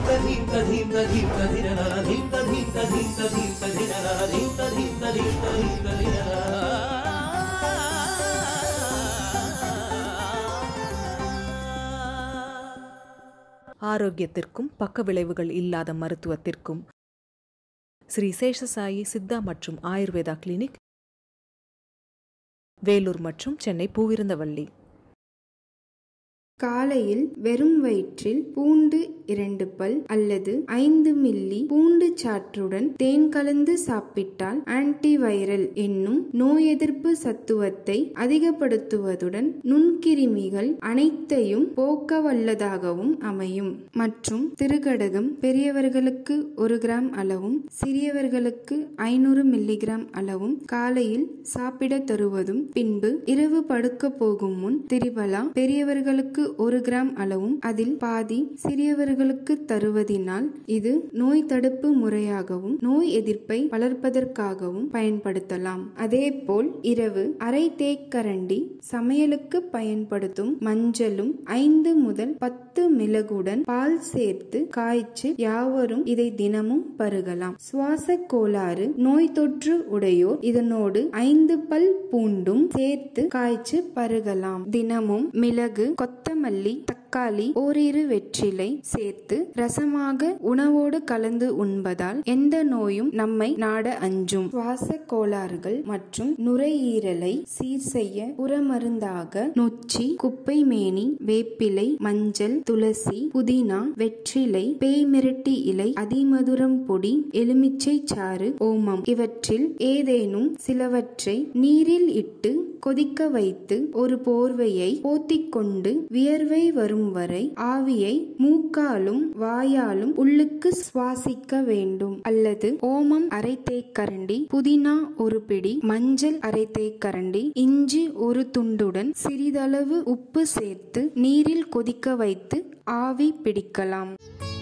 ధీంత ధీంత ధీంత ధీంత ధిరనర ధీంత ధీంత ధీంత ధీంత ధిరనర ధీంత ధీంత ధీంత ధీంత ధిరనర ஆரோக்கியத்திற்கும் பக்க விளைவுகள் இல்லாத மருத்துவத்திற்கும் ஸ்ரீ சேஷசாயி சித்தா மற்றும் ஆயுர்வேதா கிளினிக் வேலூர் மற்றும் சென்னை பூவிருந்தவள்ளி காலையில் வெறும் வயிற்றில் பூண்டு இரண்டு பல் அல்லது ஐந்து மில்லி பூண்டு சாற்றுடன் தேன் கலந்து சாப்பிட்டால் ஆன்டிவைரல் என்னும் நோய் எதிர்ப்பு சத்துவத்தை அதிகப்படுத்துவதுடன் நுண்கிருமிகள் அனைத்தையும் போக்க வல்லதாகவும் அமையும் மற்றும் திருகடகம் பெரியவர்களுக்கு ஒரு கிராம் அளவும் சிறியவர்களுக்கு ஐநூறு மில்லிகிராம் அளவும் காலையில் சாப்பிட தருவதும் பின்பு இரவு படுக்க போகும் முன் திரிபலா பெரியவர்களுக்கு ஒரு கிராம் அளவும் அதில் பாதி சிறியவர்களுக்கு தருவதினால் இது நோய் தடுப்பு முறையாகவும் நோய் எதிர்ப்பை வளர்ப்பதற்காகவும் பயன்படுத்தலாம் அதேபோல் இரவு அரை தேக்கரண்டி சமையலுக்கு பயன்படுத்தும் மஞ்சளும் ஐந்து முதல் பத்து மிளகுடன் பால் சேர்த்து காய்ச்சி யாவரும் இதை தினமும் பருகலாம் சுவாச கோளாறு நோய் தொற்று உடையோர் இதனோடு ஐந்து பல் பூண்டும் சேர்த்து காய்ச்சி பருகலாம் தினமும் மிளகு கொத்தமல்லி தக்காளி ஓரிரு வெற்றிலை சேர்த்து ரசமாக உணவோடு கலந்து உண்பதால் எந்த நோயும் நம்மை நாட அஞ்சும் சுவாச கோளாறுகள் மற்றும் நுரையீரலை சீர் செய்ய புறமருந்தாக நொச்சி குப்பை மேனி வேப்பிலை மஞ்சள் துளசி புதினா வெற்றிலை பேய்மிரட்டி இலை அதிமதுரம் பொடி எலுமிச்சை சாறு ஓமம் இவற்றில் ஏதேனும் சிலவற்றை நீரில் இட்டு கொதிக்க வைத்து ஒரு போர்வையை போத்திக் கொண்டு வியர்வை வரும் வரை ஆவியை மூக்காலும் வாயாலும் உள்ளுக்கு சுவாசிக்க வேண்டும் அல்லது ஓமம் அரை தேக்கரண்டி புதினா ஒரு பிடி மஞ்சள் அரை தேக்கரண்டி இஞ்சி ஒரு துண்டுடன் சிறிதளவு உப்பு சேர்த்து நீரில் கொதிக்க வைத்து ஆவி பிடிக்கலாம்